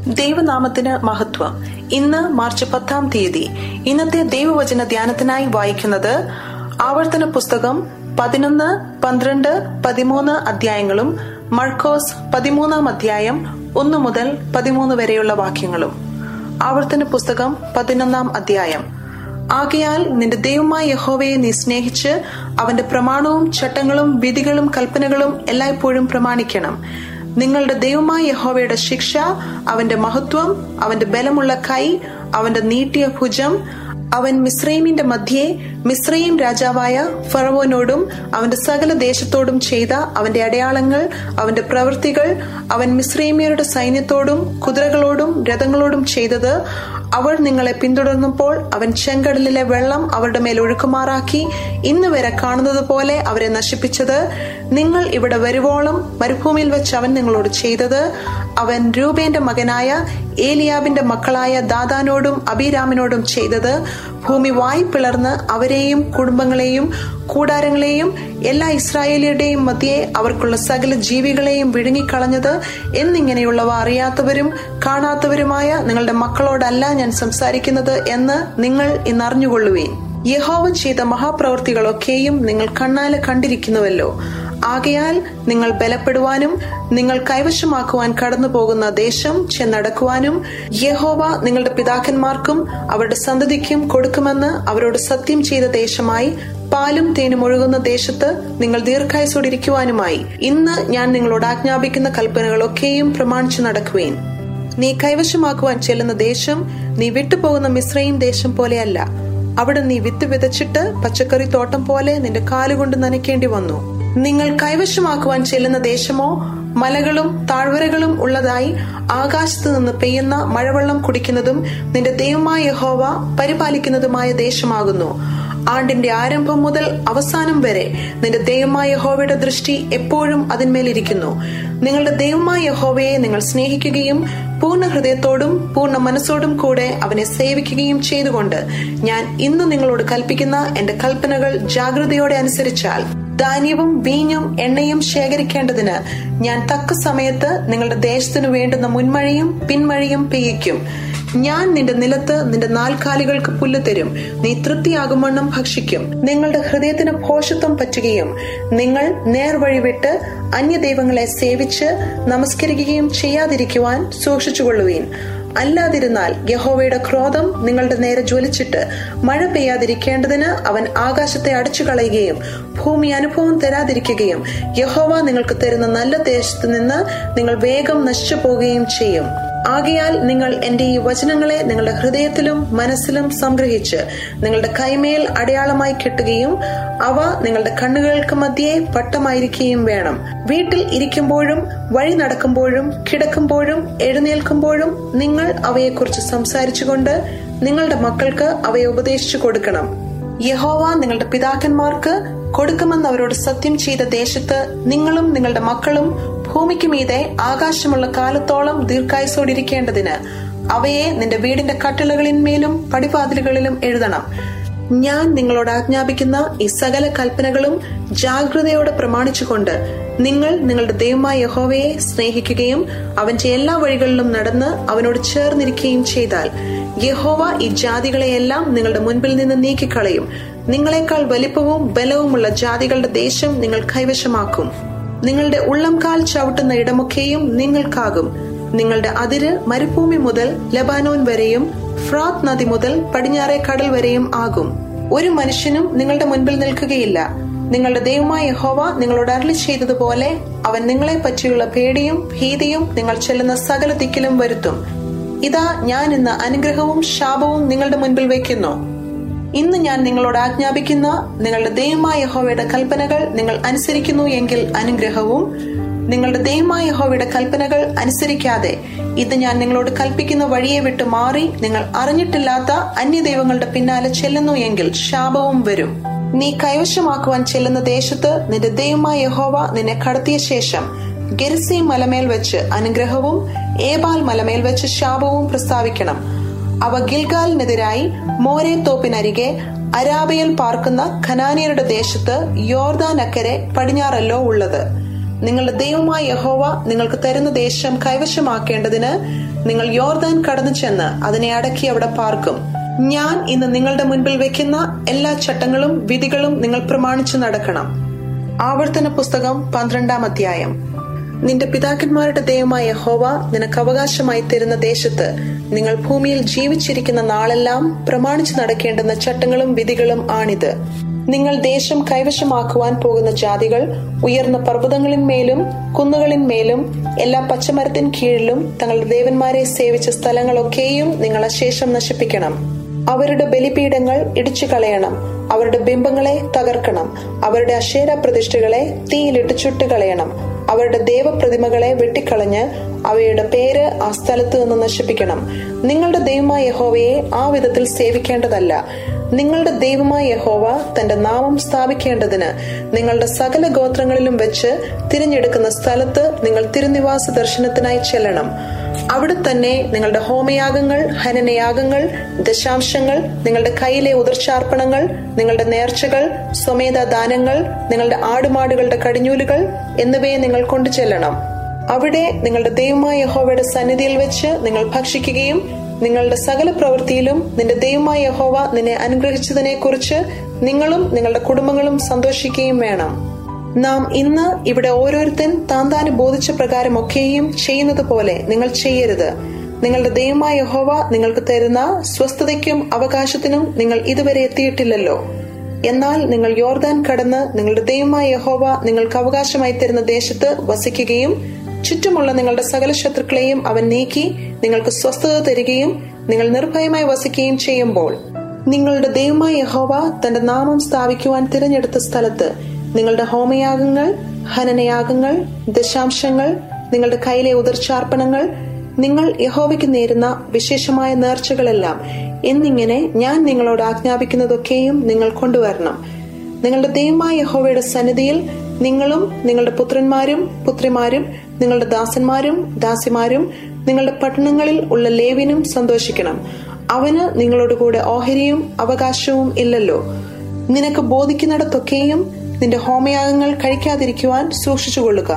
ദൈവനാമത്തിന് മഹത്വം ഇന്ന് മാർച്ച് പത്താം തീയതി ഇന്നത്തെ ദൈവവചന ധ്യാനത്തിനായി വായിക്കുന്നത് ആവർത്തന പുസ്തകം പതിനൊന്ന് പന്ത്രണ്ട് പതിമൂന്ന് അധ്യായങ്ങളും മർക്കോസ് പതിമൂന്നാം അധ്യായം ഒന്നു മുതൽ പതിമൂന്ന് വരെയുള്ള വാക്യങ്ങളും ആവർത്തന പുസ്തകം പതിനൊന്നാം അധ്യായം ആകയാൽ നിന്റെ ദൈവമായ യഹോവയെ നീ സ്നേഹിച്ച് അവന്റെ പ്രമാണവും ചട്ടങ്ങളും വിധികളും കൽപ്പനകളും എല്ലായ്പ്പോഴും പ്രമാണിക്കണം നിങ്ങളുടെ ദൈവമായ യഹോവയുടെ ശിക്ഷ അവന്റെ മഹത്വം അവന്റെ ബലമുള്ള കൈ അവന്റെ നീട്ടിയ ഭുജം അവൻ മിശ്രൈമിന്റെ മധ്യേ മിശ്രയും രാജാവായ ഫറവോനോടും അവന്റെ സകല ദേശത്തോടും ചെയ്ത അവന്റെ അടയാളങ്ങൾ അവന്റെ പ്രവൃത്തികൾ അവൻ മിശ്രൈമ്യരുടെ സൈന്യത്തോടും കുതിരകളോടും രഥങ്ങളോടും ചെയ്തത് അവർ നിങ്ങളെ പിന്തുടർന്നപ്പോൾ അവൻ ചെങ്കടലിലെ വെള്ളം അവരുടെ മേൽ ഒഴുക്കുമാറാക്കി ഇന്ന് വരെ കാണുന്നത് പോലെ അവരെ നശിപ്പിച്ചത് നിങ്ങൾ ഇവിടെ വരുവോളം മരുഭൂമിയിൽ വെച്ച് അവൻ നിങ്ങളോട് ചെയ്തത് അവൻ രൂപേന്റെ മകനായ ഏലിയാബിന്റെ മക്കളായ ദാദാനോടും അബിരാമിനോടും ചെയ്തത് ഭൂമി വായി പിളർന്ന് അവരെയും കുടുംബങ്ങളെയും കൂടാരങ്ങളെയും എല്ലാ ഇസ്രായേലിയുടെയും മധ്യേ അവർക്കുള്ള സകല ജീവികളെയും വിഴുങ്ങിക്കളഞ്ഞത് എന്നിങ്ങനെയുള്ളവ അറിയാത്തവരും കാണാത്തവരുമായ നിങ്ങളുടെ മക്കളോടല്ല ഞാൻ സംസാരിക്കുന്നത് എന്ന് നിങ്ങൾ ഇന്ന് അറിഞ്ഞുകൊള്ളുവേൻ യഹോവ ചെയ്ത മഹാപ്രവൃത്തികളൊക്കെയും നിങ്ങൾ കണ്ണാലെ കണ്ടിരിക്കുന്നുവല്ലോ ആകയാൽ നിങ്ങൾ ബലപ്പെടുവാനും നിങ്ങൾ കൈവശമാക്കുവാൻ കടന്നു പോകുന്ന ദേശം ചെന്നടക്കുവാനും യഹോവ നിങ്ങളുടെ പിതാക്കന്മാർക്കും അവരുടെ സന്തതിക്കും കൊടുക്കുമെന്ന് അവരോട് സത്യം ചെയ്ത ദേശമായി പാലും തേനും ഒഴുകുന്ന ദേശത്ത് നിങ്ങൾ ദീർഘായുസോടിരിക്കുവാനുമായി ഇന്ന് ഞാൻ നിങ്ങളോട് ആജ്ഞാപിക്കുന്ന കൽപ്പനകളൊക്കെയും പ്രമാണിച്ചു നടക്കുവേൻ നീ കൈവശമാക്കുവാൻ ചെല്ലുന്ന ദേശം നീ വിട്ടുപോകുന്ന മിശ്രയും ദേശം പോലെയല്ല അവിടെ നീ വിത്ത് വിതച്ചിട്ട് പച്ചക്കറി തോട്ടം പോലെ നിന്റെ കാലുകൊണ്ട് നനയ്ക്കേണ്ടി വന്നു നിങ്ങൾ കൈവശമാക്കുവാൻ ചെല്ലുന്ന ദേശമോ മലകളും താഴ്വരകളും ഉള്ളതായി ആകാശത്ത് നിന്ന് പെയ്യുന്ന മഴവെള്ളം കുടിക്കുന്നതും നിന്റെ ദൈവമായ യഹോവ പരിപാലിക്കുന്നതുമായ ദേശമാകുന്നു ആണ്ടിന്റെ ആരംഭം മുതൽ അവസാനം വരെ നിന്റെ ദൈവമായ യഹോവയുടെ ദൃഷ്ടി എപ്പോഴും അതിന്മേലിരിക്കുന്നു നിങ്ങളുടെ ദൈവമായ യഹോവയെ നിങ്ങൾ സ്നേഹിക്കുകയും പൂർണ്ണ ഹൃദയത്തോടും പൂർണ്ണ മനസ്സോടും കൂടെ അവനെ സേവിക്കുകയും ചെയ്തുകൊണ്ട് ഞാൻ ഇന്ന് നിങ്ങളോട് കൽപ്പിക്കുന്ന എന്റെ കൽപ്പനകൾ ജാഗ്രതയോടെ അനുസരിച്ചാൽ ധാന്യവും വീഞ്ഞും എണ്ണയും ശേഖരിക്കേണ്ടതിന് ഞാൻ തക്ക സമയത്ത് നിങ്ങളുടെ ദേശത്തിനു വേണ്ടുന്ന മുൻമഴയും പിൻമഴയും പെയ്യിക്കും ഞാൻ നിന്റെ നിലത്ത് നിന്റെ നാൽക്കാലികൾക്ക് പുല്ല് തരും നീ തൃപ്തിയാകുമണ്ണം ഭക്ഷിക്കും നിങ്ങളുടെ ഹൃദയത്തിന് ഭോഷത്വം പറ്റുകയും നിങ്ങൾ നേർവഴി വിട്ട് അന്യദൈവങ്ങളെ സേവിച്ച് നമസ്കരിക്കുകയും ചെയ്യാതിരിക്കുവാൻ സൂക്ഷിച്ചുകൊള്ളുവീൻ അല്ലാതിരുന്നാൽ യഹോവയുടെ ക്രോധം നിങ്ങളുടെ നേരെ ജ്വലിച്ചിട്ട് മഴ പെയ്യാതിരിക്കേണ്ടതിന് അവൻ ആകാശത്തെ അടച്ചു കളയുകയും ഭൂമി അനുഭവം തരാതിരിക്കുകയും യഹോവ നിങ്ങൾക്ക് തരുന്ന നല്ല ദേശത്ത് നിന്ന് നിങ്ങൾ വേഗം നശിച്ചു പോവുകയും ചെയ്യും ആകയാൽ നിങ്ങൾ എന്റെ ഈ വചനങ്ങളെ നിങ്ങളുടെ ഹൃദയത്തിലും മനസ്സിലും സംഗ്രഹിച്ച് നിങ്ങളുടെ കൈമേൽ അടയാളമായി കെട്ടുകയും അവ നിങ്ങളുടെ കണ്ണുകൾക്ക് മധ്യേ പട്ടമായിരിക്കുകയും വേണം വീട്ടിൽ ഇരിക്കുമ്പോഴും വഴി നടക്കുമ്പോഴും കിടക്കുമ്പോഴും എഴുന്നേൽക്കുമ്പോഴും നിങ്ങൾ അവയെക്കുറിച്ച് സംസാരിച്ചുകൊണ്ട് നിങ്ങളുടെ മക്കൾക്ക് അവയെ ഉപദേശിച്ചു കൊടുക്കണം യഹോവ നിങ്ങളുടെ പിതാക്കന്മാർക്ക് കൊടുക്കുമെന്ന് അവരോട് സത്യം ചെയ്ത ദേശത്ത് നിങ്ങളും നിങ്ങളുടെ മക്കളും ഭൂമിക്ക് മീതെ ആകാശമുള്ള കാലത്തോളം ദീർഘായുസോടിരിക്കേണ്ടതിന് അവയെ നിന്റെ വീടിന്റെ കട്ടിളകളിന്മേലും പടിവാതിലുകളിലും എഴുതണം ഞാൻ നിങ്ങളോട് ആജ്ഞാപിക്കുന്ന ഈ സകല കൽപ്പനകളും ജാഗ്രതയോടെ പ്രമാണിച്ചുകൊണ്ട് നിങ്ങൾ നിങ്ങളുടെ ദൈവമായ യഹോവയെ സ്നേഹിക്കുകയും അവന്റെ എല്ലാ വഴികളിലും നടന്ന് അവനോട് ചേർന്നിരിക്കുകയും ചെയ്താൽ യഹോവ ഈ ജാതികളെയെല്ലാം നിങ്ങളുടെ മുൻപിൽ നിന്ന് നീക്കിക്കളയും നിങ്ങളെക്കാൾ വലിപ്പവും ബലവുമുള്ള ജാതികളുടെ ദേശം നിങ്ങൾ കൈവശമാക്കും നിങ്ങളുടെ ഉള്ളംകാൽ ചവിട്ടുന്ന ഇടമൊക്കെയും നിങ്ങൾക്കാകും നിങ്ങളുടെ അതിര് മരുഭൂമി മുതൽ ലബാനോൻ വരെയും ഫ്രാത്ത് നദി മുതൽ പടിഞ്ഞാറേ കടൽ വരെയും ആകും ഒരു മനുഷ്യനും നിങ്ങളുടെ മുൻപിൽ നിൽക്കുകയില്ല നിങ്ങളുടെ ദൈവമായ യഹോവ നിങ്ങളോട് അരളി ചെയ്തതുപോലെ അവൻ നിങ്ങളെ പറ്റിയുള്ള പേടിയും ഭീതിയും നിങ്ങൾ ചെല്ലുന്ന സകല ദിക്കിലും വരുത്തും ഇതാ ഞാൻ ഇന്ന് അനുഗ്രഹവും ശാപവും നിങ്ങളുടെ മുൻപിൽ വയ്ക്കുന്നു ഇന്ന് ഞാൻ നിങ്ങളോട് ആജ്ഞാപിക്കുന്ന നിങ്ങളുടെ ദൈവമായ യഹോവയുടെ കൽപ്പനകൾ നിങ്ങൾ അനുസരിക്കുന്നു എങ്കിൽ അനുഗ്രഹവും നിങ്ങളുടെ ദൈവമായ യഹോവയുടെ കൽപ്പനകൾ അനുസരിക്കാതെ ഇത് ഞാൻ നിങ്ങളോട് കൽപ്പിക്കുന്ന വഴിയെ വിട്ട് മാറി നിങ്ങൾ അറിഞ്ഞിട്ടില്ലാത്ത അന്യദൈവങ്ങളുടെ പിന്നാലെ ചെല്ലുന്നു എങ്കിൽ ശാപവും വരും നീ കൈവശമാക്കുവാൻ ചെല്ലുന്ന ദേശത്ത് നിന്റെ ദൈവമായ യഹോവ നിന്നെ കടത്തിയ ശേഷം ഗെരിസി മലമേൽ വെച്ച് അനുഗ്രഹവും ഏബാൽ മലമേൽ വെച്ച് ശാപവും പ്രസ്താവിക്കണം അവ ഗിൽഗാലിനെതിരായി മോരെ തോപ്പിനരികെ അരാബയിൽ പാർക്കുന്ന ഖനാനിയരുടെ ദേശത്ത് യോർദാൻ അക്കരെ പടിഞ്ഞാറല്ലോ ഉള്ളത് നിങ്ങളുടെ ദൈവമായ യഹോവ നിങ്ങൾക്ക് തരുന്ന ദേശം കൈവശമാക്കേണ്ടതിന് നിങ്ങൾ യോർദാൻ കടന്നു ചെന്ന് അതിനെ അടക്കി അവിടെ പാർക്കും ഞാൻ ഇന്ന് നിങ്ങളുടെ മുൻപിൽ വെക്കുന്ന എല്ലാ ചട്ടങ്ങളും വിധികളും നിങ്ങൾ പ്രമാണിച്ചു നടക്കണം ആവർത്തന പുസ്തകം പന്ത്രണ്ടാം അധ്യായം നിന്റെ പിതാക്കന്മാരുടെ ദൈവമായ യഹോവ നിനക്ക് അവകാശമായി തരുന്ന ദേശത്ത് നിങ്ങൾ ഭൂമിയിൽ ജീവിച്ചിരിക്കുന്ന നാളെല്ലാം പ്രമാണിച്ചു നടക്കേണ്ടുന്ന ചട്ടങ്ങളും വിധികളും ആണിത് നിങ്ങൾ ദേശം കൈവശമാക്കുവാൻ പോകുന്ന ജാതികൾ ഉയർന്ന പർവ്വതങ്ങളിന്മേലും കുന്നുകളിന്മേലും എല്ലാ പച്ചമരത്തിൻ കീഴിലും തങ്ങളുടെ ദേവന്മാരെ സേവിച്ച സ്ഥലങ്ങളൊക്കെയും നിങ്ങൾ അശേഷം നശിപ്പിക്കണം അവരുടെ ബലിപീഠങ്ങൾ ഇടിച്ചു കളയണം അവരുടെ ബിംബങ്ങളെ തകർക്കണം അവരുടെ അശേര പ്രതിഷ്ഠകളെ തീയിലിട്ട് ചുട്ടുകളയണം അവരുടെ ദേവപ്രതിമകളെ വെട്ടിക്കളഞ്ഞ് അവയുടെ പേര് ആ സ്ഥലത്ത് നിന്ന് നശിപ്പിക്കണം നിങ്ങളുടെ ദൈവമായ യഹോവയെ ആ വിധത്തിൽ സേവിക്കേണ്ടതല്ല നിങ്ങളുടെ ദൈവമായ യഹോവ തന്റെ നാമം സ്ഥാപിക്കേണ്ടതിന് നിങ്ങളുടെ സകല ഗോത്രങ്ങളിലും വെച്ച് തിരഞ്ഞെടുക്കുന്ന സ്ഥലത്ത് നിങ്ങൾ തിരുനിവാസ ദർശനത്തിനായി ചെല്ലണം അവിടെ തന്നെ നിങ്ങളുടെ ഹോമയാഗങ്ങൾ ഹനനയാഗങ്ങൾ ദശാംശങ്ങൾ നിങ്ങളുടെ കയ്യിലെ ഉദർച്ചാർപ്പണങ്ങൾ നിങ്ങളുടെ നേർച്ചകൾ സ്വമേധ ദാനങ്ങൾ നിങ്ങളുടെ ആടുമാടുകളുടെ കടിഞ്ഞൂലുകൾ എന്നിവയെ നിങ്ങൾ കൊണ്ടു ചെല്ലണം അവിടെ നിങ്ങളുടെ ദൈവമായ യഹോവയുടെ സന്നിധിയിൽ വെച്ച് നിങ്ങൾ ഭക്ഷിക്കുകയും നിങ്ങളുടെ സകല പ്രവൃത്തിയിലും നിന്റെ ദൈവമായ യഹോവ നിന്നെ അനുഗ്രഹിച്ചതിനെ കുറിച്ച് നിങ്ങളും നിങ്ങളുടെ കുടുംബങ്ങളും സന്തോഷിക്കുകയും വേണം നാം ഇന്ന് ഇവിടെ ഓരോരുത്തൻ താൻ താന് ബോധിച്ച പ്രകാരമൊക്കെയും ചെയ്യുന്നത് പോലെ നിങ്ങൾ ചെയ്യരുത് നിങ്ങളുടെ ദൈവമായ യഹോവ നിങ്ങൾക്ക് തരുന്ന സ്വസ്ഥതയ്ക്കും അവകാശത്തിനും നിങ്ങൾ ഇതുവരെ എത്തിയിട്ടില്ലല്ലോ എന്നാൽ നിങ്ങൾ യോർദാൻ കടന്ന് നിങ്ങളുടെ ദൈവമായ യഹോവ നിങ്ങൾക്ക് അവകാശമായി തരുന്ന ദേശത്ത് വസിക്കുകയും ചുറ്റുമുള്ള നിങ്ങളുടെ സകല ശത്രുക്കളെയും അവൻ നീക്കി നിങ്ങൾക്ക് സ്വസ്ഥത തരികയും നിങ്ങൾ നിർഭയമായി വസിക്കുകയും ചെയ്യുമ്പോൾ നിങ്ങളുടെ ദൈവമായ യഹോവ തന്റെ നാമം സ്ഥാപിക്കുവാൻ തിരഞ്ഞെടുത്ത സ്ഥലത്ത് നിങ്ങളുടെ ഹോമയാഗങ്ങൾ ഹനനയാഗങ്ങൾ ദശാംശങ്ങൾ നിങ്ങളുടെ കയ്യിലെ ഉദർച്ചാർപ്പണങ്ങൾ നിങ്ങൾ യഹോവയ്ക്ക് നേരുന്ന വിശേഷമായ നേർച്ചകളെല്ലാം എന്നിങ്ങനെ ഞാൻ നിങ്ങളോട് ആജ്ഞാപിക്കുന്നതൊക്കെയും നിങ്ങൾ കൊണ്ടുവരണം നിങ്ങളുടെ ദൈവമായ യഹോവയുടെ സന്നിധിയിൽ നിങ്ങളും നിങ്ങളുടെ പുത്രന്മാരും പുത്രിമാരും നിങ്ങളുടെ ദാസന്മാരും ദാസിമാരും നിങ്ങളുടെ പട്ടണങ്ങളിൽ ഉള്ള ലേവിനും സന്തോഷിക്കണം അവന് നിങ്ങളോട് കൂടെ ഓഹരിയും അവകാശവും ഇല്ലല്ലോ നിനക്ക് ബോധിക്കുന്നിടത്തൊക്കെയും നിന്റെ ഹോമയാഗങ്ങൾ കഴിക്കാതിരിക്കുവാൻ സൂക്ഷിച്ചുകൊള്ളുക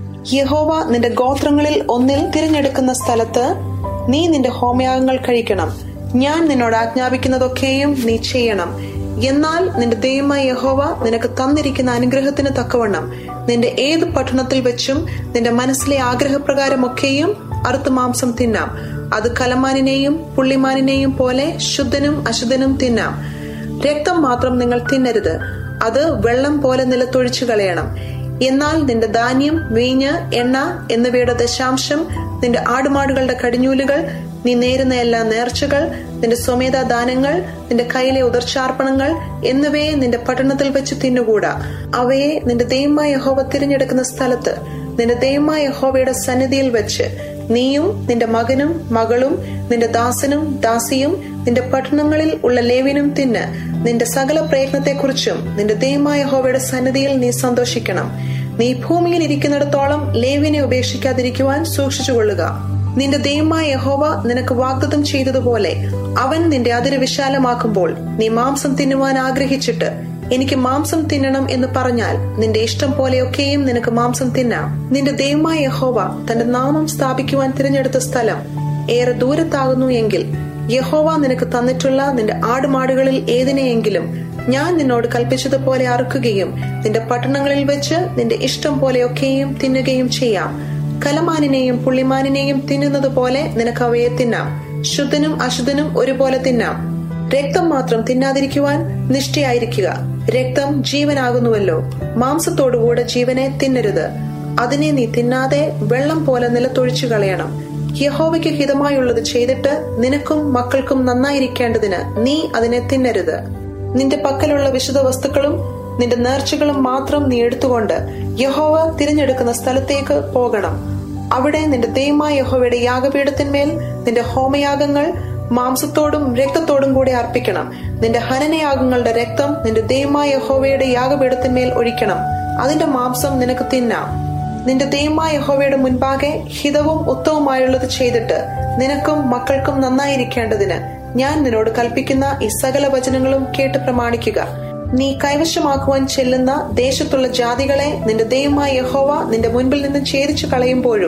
യഹോവ നിന്റെ ഗോത്രങ്ങളിൽ ഒന്നിൽ തിരഞ്ഞെടുക്കുന്ന സ്ഥലത്ത് നീ നിന്റെ ഹോമയാഗങ്ങൾ കഴിക്കണം ഞാൻ നിന്നോട് ആജ്ഞാപിക്കുന്നതൊക്കെയും നീ ചെയ്യണം എന്നാൽ നിന്റെ ദൈവമായ യഹോവ നിനക്ക് തന്നിരിക്കുന്ന അനുഗ്രഹത്തിന് തക്കവണ്ണം നിന്റെ ഏത് പട്ടണത്തിൽ വെച്ചും നിന്റെ മനസ്സിലെ ആഗ്രഹപ്രകാരമൊക്കെയും അറുത്ത് മാംസം തിന്നാം അത് കലമാനിനെയും പുള്ളിമാനിനെയും പോലെ ശുദ്ധനും അശുദ്ധനും തിന്നാം രക്തം മാത്രം നിങ്ങൾ തിന്നരുത് അത് വെള്ളം പോലെ നിലത്തൊഴിച്ചു കളയണം എന്നാൽ നിന്റെ ധാന്യം വീഞ്ഞ് എണ്ണ എന്നിവയുടെ ദശാംശം നിന്റെ ആടുമാടുകളുടെ കടിഞ്ഞൂലുകൾ നീ നേരുന്ന എല്ലാ നേർച്ചകൾ നിന്റെ സ്വമേധ ദാനങ്ങൾ നിന്റെ കയ്യിലെ ഉദർച്ചാർപ്പണങ്ങൾ എന്നിവയെ നിന്റെ പട്ടണത്തിൽ വെച്ച് തിന്നുകൂടാ അവയെ നിന്റെ ദൈവമായ യഹോവ തിരഞ്ഞെടുക്കുന്ന സ്ഥലത്ത് നിന്റെ ദൈവമായ യഹോവയുടെ സന്നിധിയിൽ വെച്ച് നീയും നിന്റെ മകനും മകളും നിന്റെ ദാസനും ദാസിയും നിന്റെ പട്ടണങ്ങളിൽ ഉള്ള ലേവിനും തിന്ന് നിന്റെ സകല പ്രയത്നത്തെക്കുറിച്ചും നിന്റെ ദൈവമായ യഹോവയുടെ സന്നിധിയിൽ നീ സന്തോഷിക്കണം നീ ഭൂമിയിൽ ഇരിക്കുന്നിടത്തോളം ലേവിനെ ഉപേക്ഷിക്കാതിരിക്കുവാൻ സൂക്ഷിച്ചുകൊള്ളുക നിന്റെ ദൈവമായ യഹോവ നിനക്ക് വാഗ്ദത്തം ചെയ്തതുപോലെ അവൻ നിന്റെ അതിര് വിശാലമാക്കുമ്പോൾ നീ മാംസം തിന്നുവാൻ ആഗ്രഹിച്ചിട്ട് എനിക്ക് മാംസം തിന്നണം എന്ന് പറഞ്ഞാൽ നിന്റെ ഇഷ്ടം പോലെയൊക്കെയും നിനക്ക് മാംസം തിന്നാം നിന്റെ ദൈവമായ യഹോവ തന്റെ നാമം സ്ഥാപിക്കുവാൻ തിരഞ്ഞെടുത്ത സ്ഥലം ഏറെ ദൂരത്താകുന്നു എങ്കിൽ യഹോവ നിനക്ക് തന്നിട്ടുള്ള നിന്റെ ആടുമാടുകളിൽ ഏതിനെയെങ്കിലും ഞാൻ നിന്നോട് കൽപ്പിച്ചതുപോലെ അറുക്കുകയും നിന്റെ പട്ടണങ്ങളിൽ വെച്ച് നിന്റെ ഇഷ്ടം പോലെയൊക്കെയും തിന്നുകയും ചെയ്യാം കലമാനിനെയും പുള്ളിമാനിനെയും തിന്നുന്നത് പോലെ നിനക്ക് അവയെ തിന്നാം ശുദ്ധനും അശുദ്ധനും ഒരുപോലെ തിന്നാം രക്തം മാത്രം തിന്നാതിരിക്കുവാൻ നിഷ്ഠയായിരിക്കുക രക്തം ജീവനാകുന്നുവല്ലോ മാംസത്തോടുകൂടെ ജീവനെ തിന്നരുത് അതിനെ നീ തിന്നാതെ വെള്ളം പോലെ നിലത്തൊഴിച്ചു കളയണം യഹോവയ്ക്ക് ഹിതമായുള്ളത് ചെയ്തിട്ട് നിനക്കും മക്കൾക്കും നന്നായിരിക്കേണ്ടതിന് നീ അതിനെ തിന്നരുത് നിന്റെ പക്കലുള്ള വിശുദ്ധ വസ്തുക്കളും നിന്റെ നേർച്ചകളും മാത്രം നീ എടുത്തുകൊണ്ട് യഹോവ തിരഞ്ഞെടുക്കുന്ന സ്ഥലത്തേക്ക് പോകണം അവിടെ നിന്റെ ദൈവമായ യഹോവയുടെ യാഗപീഠത്തിന്മേൽ നിന്റെ ഹോമയാഗങ്ങൾ മാംസത്തോടും രക്തത്തോടും കൂടെ അർപ്പിക്കണം നിന്റെ ഹനനയാഗങ്ങളുടെ രക്തം നിന്റെ ദൈവമായ യഹോവയുടെ യാഗപീഠത്തിന്മേൽ ഒഴിക്കണം അതിന്റെ മാംസം നിനക്ക് തിന്നാം നിന്റെ ദൈവമായ യഹോവയുടെ മുൻപാകെ ഹിതവും ഉത്തവുമായുള്ളത് ചെയ്തിട്ട് നിനക്കും മക്കൾക്കും നന്നായിരിക്കേണ്ടതിന് ഞാൻ നിന്നോട് കൽപ്പിക്കുന്ന ഈ സകല വചനങ്ങളും കേട്ട് പ്രമാണിക്കുക നീ കൈവശമാക്കുവാൻ ചെല്ലുന്ന ദേശത്തുള്ള ജാതികളെ നിന്റെ ദൈവമായ യഹോവ നിന്റെ മുൻപിൽ നിന്ന് ഛേദിച്ചു കളയുമ്പോഴും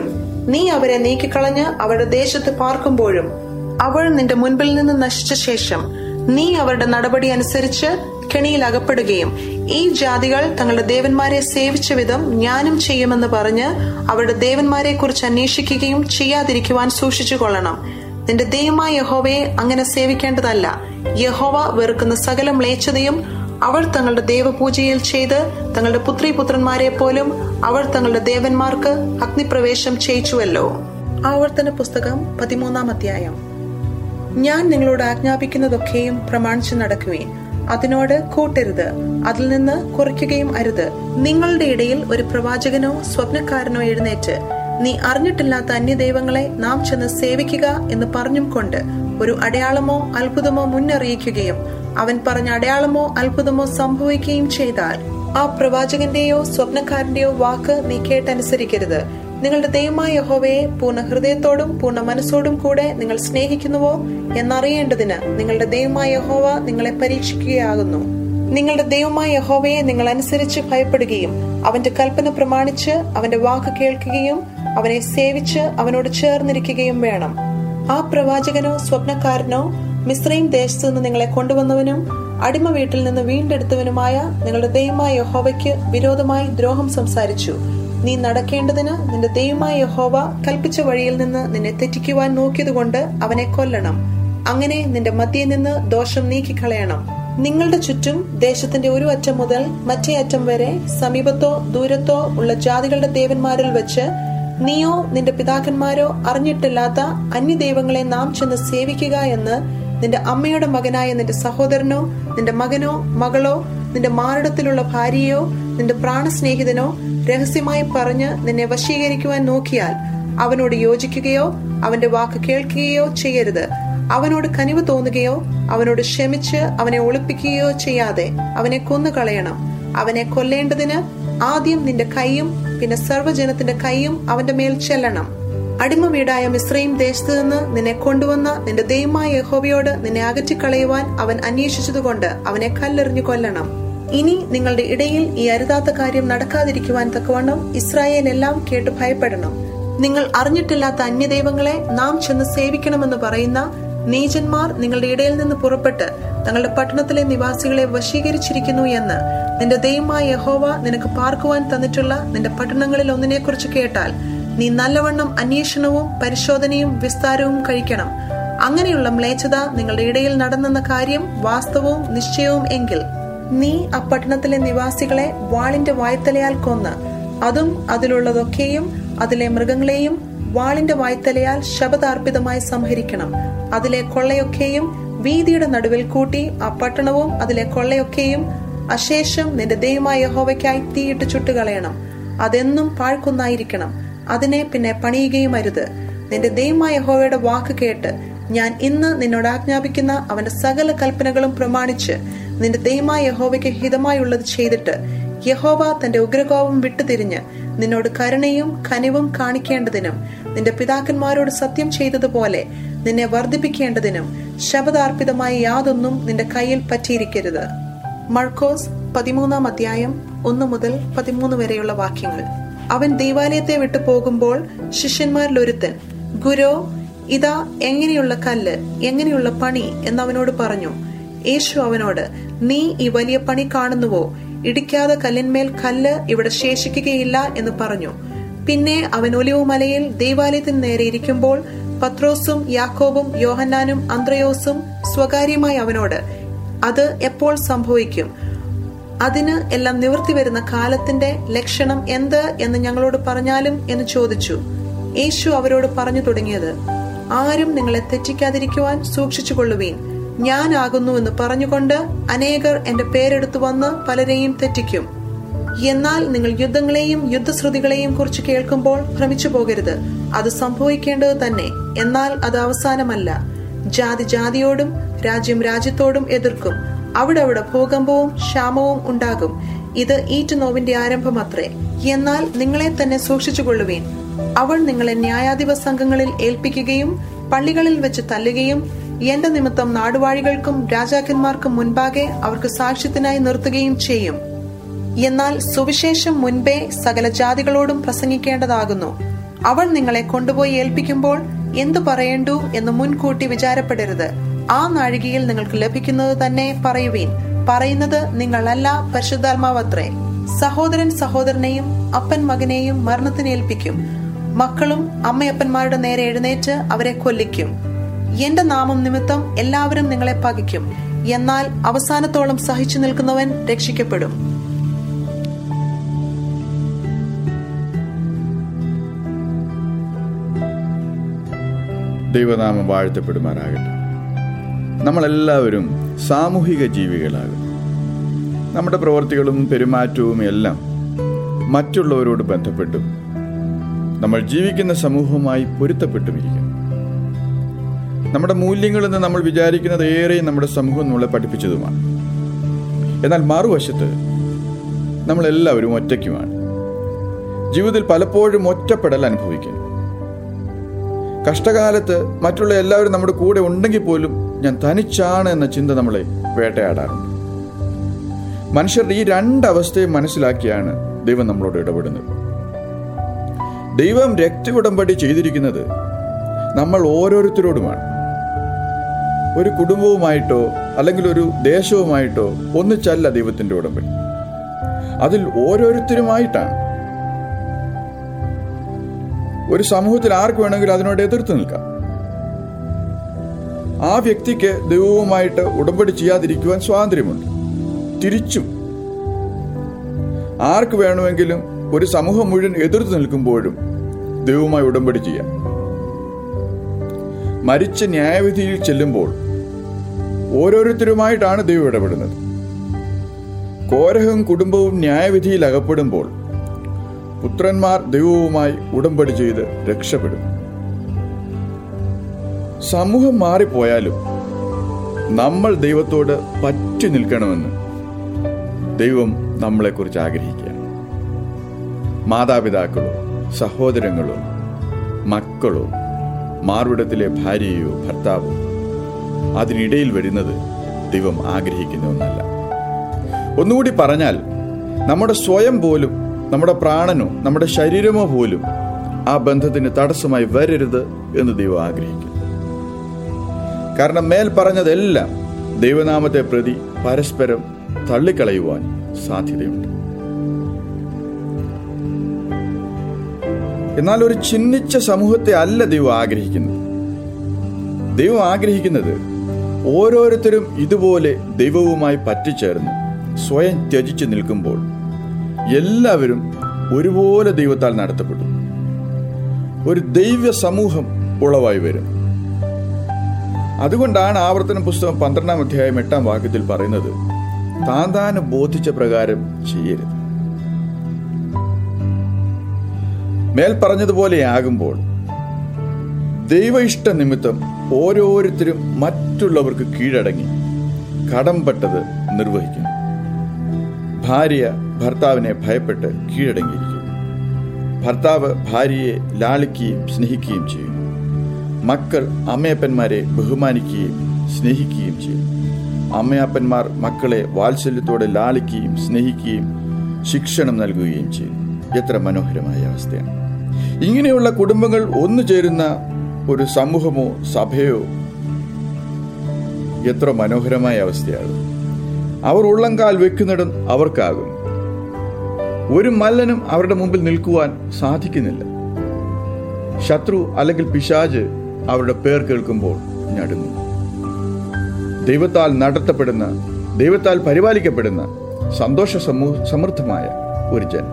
നീ അവരെ നീക്കിക്കളഞ്ഞ് അവരുടെ ദേശത്ത് പാർക്കുമ്പോഴും അവൾ നിന്റെ മുൻപിൽ നിന്ന് നശിച്ച ശേഷം നീ അവരുടെ നടപടി അനുസരിച്ച് കെണിയിൽ അകപ്പെടുകയും ഈ ജാതികൾ തങ്ങളുടെ ദേവന്മാരെ സേവിച്ച വിധം ഞാനും ചെയ്യുമെന്ന് പറഞ്ഞ് അവരുടെ ദേവന്മാരെ കുറിച്ച് അന്വേഷിക്കുകയും ചെയ്യാതിരിക്കുവാൻ സൂക്ഷിച്ചു കൊള്ളണം നിന്റെ ദൈവമായ യഹോവയെ അങ്ങനെ സേവിക്കേണ്ടതല്ല യഹോവ വെറുക്കുന്ന സകല മ്ലേച്ഛതയും അവർ തങ്ങളുടെ ദേവപൂജയിൽ ചെയ്ത് തങ്ങളുടെ പുത്രി പുത്രന്മാരെ പോലും അവർ തങ്ങളുടെ ദേവന്മാർക്ക് അഗ്നിപ്രവേശം ചെയ്യിച്ചുവല്ലോ ആവർത്തന പുസ്തകം പതിമൂന്നാം അധ്യായം ഞാൻ നിങ്ങളോട് ആജ്ഞാപിക്കുന്നതൊക്കെയും പ്രമാണിച്ചു നടക്കുവേൻ അതിനോട് കൂട്ടരുത് അതിൽ നിന്ന് കുറയ്ക്കുകയും അരുത് നിങ്ങളുടെ ഇടയിൽ ഒരു പ്രവാചകനോ സ്വപ്നക്കാരനോ എഴുന്നേറ്റ് നീ അറിഞ്ഞിട്ടില്ലാത്ത അന്യദൈവങ്ങളെ നാം ചെന്ന് സേവിക്കുക എന്ന് പറഞ്ഞും കൊണ്ട് ഒരു അടയാളമോ അത്ഭുതമോ മുന്നറിയിക്കുകയും അവൻ പറഞ്ഞ അടയാളമോ അത്ഭുതമോ സംഭവിക്കുകയും ചെയ്താൽ ആ പ്രവാചകന്റെയോ സ്വപ്നക്കാരന്റെയോ വാക്ക് നീ കേട്ടനുസരിക്കരുത് നിങ്ങളുടെ ദൈവമായ യഹോവയെ പൂർണ്ണ ഹൃദയത്തോടും പൂർണ്ണ മനസ്സോടും കൂടെ നിങ്ങൾ സ്നേഹിക്കുന്നുവോ എന്നറിയേണ്ടതിന് നിങ്ങളുടെ ദൈവമായ യഹോവ നിങ്ങളെ പരീക്ഷിക്കുകയാകുന്നു നിങ്ങളുടെ ദൈവമായ യഹോവയെ നിങ്ങൾ അനുസരിച്ച് ഭയപ്പെടുകയും അവന്റെ കൽപ്പന പ്രമാണിച്ച് അവന്റെ വാക്ക് കേൾക്കുകയും അവനെ സേവിച്ച് അവനോട് ചേർന്നിരിക്കുകയും വേണം ആ പ്രവാചകനോ സ്വപ്നക്കാരനോ മിശ്രയും ദേശത്തു നിന്ന് നിങ്ങളെ കൊണ്ടുവന്നവനും അടിമ വീട്ടിൽ നിന്ന് വീണ്ടെടുത്തവനുമായ നിങ്ങളുടെ ദൈവമായ യഹോവയ്ക്ക് വിരോധമായി ദ്രോഹം സംസാരിച്ചു നീ നടക്കേണ്ടതിന് നിന്റെ ദൈവമായ യഹോവ കൽപ്പിച്ച വഴിയിൽ നിന്ന് നിന്നെ തെറ്റിക്കുവാൻ നോക്കിയതുകൊണ്ട് അവനെ കൊല്ലണം അങ്ങനെ നിന്റെ മധ്യയിൽ നിന്ന് ദോഷം നീക്കിക്കളയണം നിങ്ങളുടെ ചുറ്റും ദേശത്തിന്റെ ഒരു അറ്റം മുതൽ മറ്റേ അറ്റം വരെ സമീപത്തോ ദൂരത്തോ ഉള്ള ജാതികളുടെ ദേവന്മാരിൽ വെച്ച് നീയോ നിന്റെ പിതാക്കന്മാരോ അറിഞ്ഞിട്ടില്ലാത്ത അന്യദൈവങ്ങളെ നാം ചെന്ന് സേവിക്കുക എന്ന് നിന്റെ അമ്മയുടെ മകനായ നിന്റെ സഹോദരനോ നിന്റെ മകനോ മകളോ നിന്റെ മാറിടത്തിലുള്ള ഭാര്യയോ നിന്റെ പ്രാണസ്നേഹിതനോ രഹസ്യമായി പറഞ്ഞ് നിന്നെ വശീകരിക്കുവാൻ നോക്കിയാൽ അവനോട് യോജിക്കുകയോ അവന്റെ വാക്ക് കേൾക്കുകയോ ചെയ്യരുത് അവനോട് കനിവ് തോന്നുകയോ അവനോട് ക്ഷമിച്ച് അവനെ ഒളിപ്പിക്കുകയോ ചെയ്യാതെ അവനെ കൊന്നുകളയണം അവനെ കൊല്ലേണ്ടതിന് ആദ്യം നിന്റെ കൈയും പിന്നെ സർവ്വജനത്തിന്റെ കൈയും അവന്റെ മേൽ ചെല്ലണം അടിമ വീടായ മിശ്രയും ദേശത്ത് നിന്ന് നിന്നെ കൊണ്ടുവന്ന നിന്റെ ദൈവമായ യഹോവയോട് നിന്നെ അകറ്റിക്കളയുവാൻ അവൻ അന്വേഷിച്ചതുകൊണ്ട് അവനെ കല്ലെറിഞ്ഞു കൊല്ലണം ഇനി നിങ്ങളുടെ ഇടയിൽ ഈ അരുതാത്ത കാര്യം നടക്കാതിരിക്കുവാൻ തക്കവണ്ണം ഇസ്രായേൽ എല്ലാം കേട്ട് ഭയപ്പെടണം നിങ്ങൾ അറിഞ്ഞിട്ടില്ലാത്ത അന്യദൈവങ്ങളെ നാം ചെന്ന് സേവിക്കണമെന്ന് പറയുന്ന നീചന്മാർ നിങ്ങളുടെ ഇടയിൽ നിന്ന് പുറപ്പെട്ട് തങ്ങളുടെ പട്ടണത്തിലെ നിവാസികളെ വശീകരിച്ചിരിക്കുന്നു എന്ന് നിന്റെ ദൈവമായ യഹോവ നിനക്ക് പാർക്കുവാൻ തന്നിട്ടുള്ള നിന്റെ പട്ടണങ്ങളിൽ ഒന്നിനെക്കുറിച്ച് കേട്ടാൽ നീ നല്ലവണ്ണം അന്വേഷണവും പരിശോധനയും വിസ്താരവും കഴിക്കണം അങ്ങനെയുള്ള മ്ലേച്ഛത നിങ്ങളുടെ ഇടയിൽ നടന്നെന്ന കാര്യം വാസ്തവവും നിശ്ചയവും എങ്കിൽ നീ ആ പട്ടണത്തിലെ നിവാസികളെ വാളിന്റെ വായ്ത്തലയാൽ കൊന്ന് അതും അതിലുള്ളതൊക്കെയും അതിലെ മൃഗങ്ങളെയും വാളിന്റെ വായ്ത്തലയാൽ ശബദാർപ്പിതമായി സംഹരിക്കണം അതിലെ കൊള്ളയൊക്കെയും വീതിയുടെ നടുവിൽ കൂട്ടി ആ പട്ടണവും അതിലെ കൊള്ളയൊക്കെയും അശേഷം നിന്റെ ദൈവമായ യഹോവയ്ക്കായി തീയിട്ട് ചുട്ടുകളയണം അതെന്നും പാഴ്ക്കുന്നായിരിക്കണം അതിനെ പിന്നെ പണിയുകയും അരുത് നിന്റെ ദൈവമായ യഹോവയുടെ വാക്ക് കേട്ട് ഞാൻ ഇന്ന് നിന്നോട് ആജ്ഞാപിക്കുന്ന അവന്റെ സകല കൽപ്പനകളും പ്രമാണിച്ച് നിന്റെ ദൈവമായ യഹോവയ്ക്ക് ഹിതമായുള്ളത് ചെയ്തിട്ട് യഹോവ തന്റെ ഉഗ്രകോപം വിട്ടുതിരിഞ്ഞ് നിന്നോട് കരുണയും കനിവും കാണിക്കേണ്ടതിനും നിന്റെ പിതാക്കന്മാരോട് സത്യം ചെയ്തതുപോലെ നിന്നെ വർദ്ധിപ്പിക്കേണ്ടതിനും ശബദാർപ്പിതമായ യാതൊന്നും നിന്റെ കയ്യിൽ പറ്റിയിരിക്കരുത് മർക്കോസ് പതിമൂന്നാം അധ്യായം ഒന്ന് മുതൽ പതിമൂന്ന് വരെയുള്ള വാക്യങ്ങൾ അവൻ ദൈവാലയത്തെ വിട്ടു പോകുമ്പോൾ ശിഷ്യന്മാരിൽ ഒരുത്തൻ ഗുരോ ഇതാ എങ്ങനെയുള്ള കല്ല് എങ്ങനെയുള്ള പണി എന്നവനോട് പറഞ്ഞു യേശു അവനോട് നീ ഈ വലിയ പണി കാണുന്നുവോ ഇടിക്കാതെ കല്ലിന്മേൽ കല്ല് ഇവിടെ ശേഷിക്കുകയില്ല എന്ന് പറഞ്ഞു പിന്നെ അവൻ ഒലിവുമലയിൽ ദൈവാലയത്തിന് നേരെ ഇരിക്കുമ്പോൾ പത്രോസും യാക്കോബും യോഹന്നാനും അന്ത്രയോസും സ്വകാര്യമായി അവനോട് അത് എപ്പോൾ സംഭവിക്കും അതിന് എല്ലാം നിവൃത്തി വരുന്ന കാലത്തിന്റെ ലക്ഷണം എന്ത് എന്ന് ഞങ്ങളോട് പറഞ്ഞാലും എന്ന് ചോദിച്ചു യേശു അവരോട് പറഞ്ഞു തുടങ്ങിയത് ആരും നിങ്ങളെ തെറ്റിക്കാതിരിക്കുവാൻ സൂക്ഷിച്ചുകൊള്ളുവീൻ ഞാനാകുന്നു എന്ന് പറഞ്ഞുകൊണ്ട് അനേകർ എന്റെ പേരെടുത്തു വന്ന് പലരെയും തെറ്റിക്കും എന്നാൽ നിങ്ങൾ യുദ്ധങ്ങളെയും യുദ്ധശ്രുതികളെയും കുറിച്ച് കേൾക്കുമ്പോൾ ഭ്രമിച്ചു പോകരുത് അത് സംഭവിക്കേണ്ടത് തന്നെ എന്നാൽ അത് അവസാനമല്ല ജാതി ജാതിയോടും രാജ്യം രാജ്യത്തോടും എതിർക്കും അവിടെ അവിടെ ഭൂകമ്പവും ക്ഷാമവും ഉണ്ടാകും ഇത് ഈറ്റുനോവിന്റെ ആരംഭമത്രേ എന്നാൽ നിങ്ങളെ തന്നെ സൂക്ഷിച്ചുകൊള്ളുവീൻ അവൾ നിങ്ങളെ ന്യായാധിപ സംഘങ്ങളിൽ ഏൽപ്പിക്കുകയും പള്ളികളിൽ വെച്ച് തല്ലുകയും എന്റെ നിമിത്തം നാടുവാഴികൾക്കും രാജാക്കന്മാർക്കും മുൻപാകെ അവർക്ക് സാക്ഷ്യത്തിനായി നിർത്തുകയും ചെയ്യും എന്നാൽ സുവിശേഷം മുൻപേ സകല ജാതികളോടും പ്രസംഗിക്കേണ്ടതാകുന്നു അവൾ നിങ്ങളെ കൊണ്ടുപോയി ഏൽപ്പിക്കുമ്പോൾ എന്തു പറയേണ്ടു എന്ന് മുൻകൂട്ടി വിചാരപ്പെടരുത് ആ നാഴികയിൽ നിങ്ങൾക്ക് ലഭിക്കുന്നത് തന്നെ പറയുവീൻ പറയുന്നത് നിങ്ങളല്ല പരിശുദ്ധാത്മാവത്രേ സഹോദരൻ സഹോദരനെയും അപ്പൻ മകനെയും മരണത്തിന് ഏൽപ്പിക്കും മക്കളും അമ്മയപ്പന്മാരുടെ നേരെ എഴുന്നേറ്റ് അവരെ കൊല്ലിക്കും എന്റെ നാമം നിമിത്തം എല്ലാവരും നിങ്ങളെ പകിക്കും എന്നാൽ അവസാനത്തോളം സഹിച്ചു നിൽക്കുന്നവൻ രക്ഷിക്കപ്പെടും ദൈവനാമം വാഴ്ത്തപ്പെടുമാറാകട്ടെ നമ്മളെല്ലാവരും സാമൂഹിക ജീവികളാകും നമ്മുടെ പ്രവൃത്തികളും പെരുമാറ്റവും എല്ലാം മറ്റുള്ളവരോട് ബന്ധപ്പെട്ടും നമ്മൾ ജീവിക്കുന്ന സമൂഹവുമായി പൊരുത്തപ്പെട്ടുമിരിക്കും നമ്മുടെ മൂല്യങ്ങളെന്ന് നമ്മൾ വിചാരിക്കുന്നത് ഏറെ നമ്മുടെ സമൂഹം നമ്മളെ പഠിപ്പിച്ചതുമാണ് എന്നാൽ മറുവശത്ത് നമ്മളെല്ലാവരും ഒറ്റയ്ക്കുമാണ് ജീവിതത്തിൽ പലപ്പോഴും ഒറ്റപ്പെടൽ അനുഭവിക്കുന്നു കഷ്ടകാലത്ത് മറ്റുള്ള എല്ലാവരും നമ്മുടെ കൂടെ ഉണ്ടെങ്കിൽ പോലും ഞാൻ തനിച്ചാണ് എന്ന ചിന്ത നമ്മളെ വേട്ടയാടാറുണ്ട് മനുഷ്യരുടെ ഈ രണ്ടവസ്ഥയും മനസ്സിലാക്കിയാണ് ദൈവം നമ്മളോട് ഇടപെടുന്നത് ദൈവം രക്ത ഉടമ്പടി ചെയ്തിരിക്കുന്നത് നമ്മൾ ഓരോരുത്തരോടുമാണ് ഒരു കുടുംബവുമായിട്ടോ അല്ലെങ്കിൽ ഒരു ദേശവുമായിട്ടോ ഒന്നിച്ചല്ല ദൈവത്തിന്റെ ഉടമ്പടി അതിൽ ഓരോരുത്തരുമായിട്ടാണ് ഒരു സമൂഹത്തിൽ ആർക്ക് വേണമെങ്കിലും അതിനോട് എതിർത്ത് നിൽക്കാം ആ വ്യക്തിക്ക് ദൈവവുമായിട്ട് ഉടമ്പടി ചെയ്യാതിരിക്കുവാൻ സ്വാതന്ത്ര്യമുണ്ട് തിരിച്ചും ആർക്ക് വേണമെങ്കിലും ഒരു സമൂഹം മുഴുവൻ എതിർത്ത് നിൽക്കുമ്പോഴും ദൈവവുമായി ഉടമ്പടി ചെയ്യാം മരിച്ച ന്യായവിധിയിൽ ചെല്ലുമ്പോൾ ഓരോരുത്തരുമായിട്ടാണ് ദൈവം ഇടപെടുന്നത് കോരഹവും കുടുംബവും ന്യായവിധിയിൽ അകപ്പെടുമ്പോൾ പുത്രന്മാർ ദൈവവുമായി ഉടമ്പടി ചെയ്ത് രക്ഷപ്പെടും സമൂഹം മാറിപ്പോയാലും നമ്മൾ ദൈവത്തോട് പറ്റി നിൽക്കണമെന്ന് ദൈവം നമ്മളെക്കുറിച്ച് ആഗ്രഹിക്കുകയാണ് മാതാപിതാക്കളോ സഹോദരങ്ങളോ മക്കളോ മാർവിടത്തിലെ ഭാര്യയോ ഭർത്താവോ അതിനിടയിൽ വരുന്നത് ദൈവം ആഗ്രഹിക്കുന്ന ഒന്നല്ല ഒന്നുകൂടി പറഞ്ഞാൽ നമ്മുടെ സ്വയം പോലും നമ്മുടെ പ്രാണനോ നമ്മുടെ ശരീരമോ പോലും ആ ബന്ധത്തിന് തടസ്സമായി വരരുത് എന്ന് ദൈവം ആഗ്രഹിക്കുന്നു കാരണം മേൽ പറഞ്ഞതെല്ലാം ദൈവനാമത്തെ പ്രതി പരസ്പരം തള്ളിക്കളയുവാൻ സാധ്യതയുണ്ട് എന്നാൽ ഒരു ചിഹ്നിച്ച സമൂഹത്തെ അല്ല ദൈവം ആഗ്രഹിക്കുന്നത് ദൈവം ആഗ്രഹിക്കുന്നത് ഓരോരുത്തരും ഇതുപോലെ ദൈവവുമായി പറ്റിച്ചേർന്ന് സ്വയം ത്യജിച്ച് നിൽക്കുമ്പോൾ എല്ലാവരും ഒരുപോലെ ദൈവത്താൽ നടത്തപ്പെടും ഒരു ദൈവ സമൂഹം ഉളവായി വരും അതുകൊണ്ടാണ് ആവർത്തന പുസ്തകം പന്ത്രണ്ടാം അധ്യായം എട്ടാം വാക്യത്തിൽ പറയുന്നത് താൻ താന് ബോധിച്ച പ്രകാരം ചെയ്യരുത് മേൽ പറഞ്ഞതുപോലെയാകുമ്പോൾ ദൈവ ഇഷ്ട നിമിത്തം ഓരോരുത്തരും മറ്റുള്ളവർക്ക് കീഴടങ്ങി കടംപെട്ടത് നിർവഹിക്കുന്നു ഭാര്യ ഭർത്താവിനെ ഭയപ്പെട്ട് കീഴടങ്ങിയിരിക്കുന്നു ഭർത്താവ് ഭാര്യയെ ലാളിക്കുകയും സ്നേഹിക്കുകയും ചെയ്യുന്നു മക്കൾ അമ്മയപ്പന്മാരെ ബഹുമാനിക്കുകയും സ്നേഹിക്കുകയും ചെയ്യും അമ്മയപ്പന്മാർ മക്കളെ വാത്സല്യത്തോടെ ലാളിക്കുകയും സ്നേഹിക്കുകയും ശിക്ഷണം നൽകുകയും ചെയ്യും എത്ര മനോഹരമായ അവസ്ഥയാണ് ഇങ്ങനെയുള്ള കുടുംബങ്ങൾ ഒന്നു ചേരുന്ന ഒരു സമൂഹമോ സഭയോ എത്ര മനോഹരമായ അവസ്ഥയാണ് അവർ ഉള്ളംകാൽ വെക്കുന്നിടം അവർക്കാകും ഒരു മല്ലനും അവരുടെ മുമ്പിൽ നിൽക്കുവാൻ സാധിക്കുന്നില്ല ശത്രു അല്ലെങ്കിൽ പിശാജ് അവരുടെ പേർ കേൾക്കുമ്പോൾ ഞടുങ്ങും ദൈവത്താൽ നടത്തപ്പെടുന്ന ദൈവത്താൽ പരിപാലിക്കപ്പെടുന്ന സന്തോഷ സമൂ സമൃദ്ധമായ ഒരു ജനം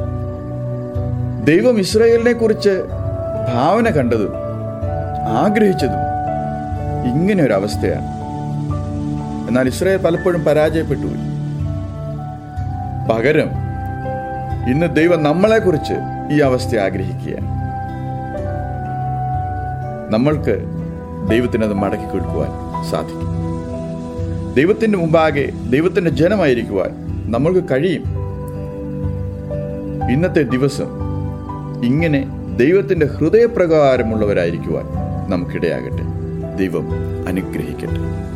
ദൈവം ഇസ്രായേലിനെ കുറിച്ച് ഭാവന കണ്ടതും ആഗ്രഹിച്ചതും ഇങ്ങനെ ഒരു അവസ്ഥയാണ് എന്നാൽ ഇസ്രായേൽ പലപ്പോഴും പരാജയപ്പെട്ടു പകരം ഇന്ന് ദൈവം നമ്മളെക്കുറിച്ച് ഈ അവസ്ഥ ആഗ്രഹിക്കുകയാണ് നമ്മൾക്ക് ദൈവത്തിനത് മടക്കി കൊടുക്കുവാൻ സാധിക്കും ദൈവത്തിന്റെ മുമ്പാകെ ദൈവത്തിന്റെ ജനമായിരിക്കുവാൻ നമ്മൾക്ക് കഴിയും ഇന്നത്തെ ദിവസം ഇങ്ങനെ ദൈവത്തിന്റെ ഹൃദയപ്രകാരമുള്ളവരായിരിക്കുവാൻ നമുക്കിടയാകട്ടെ ദൈവം അനുഗ്രഹിക്കട്ടെ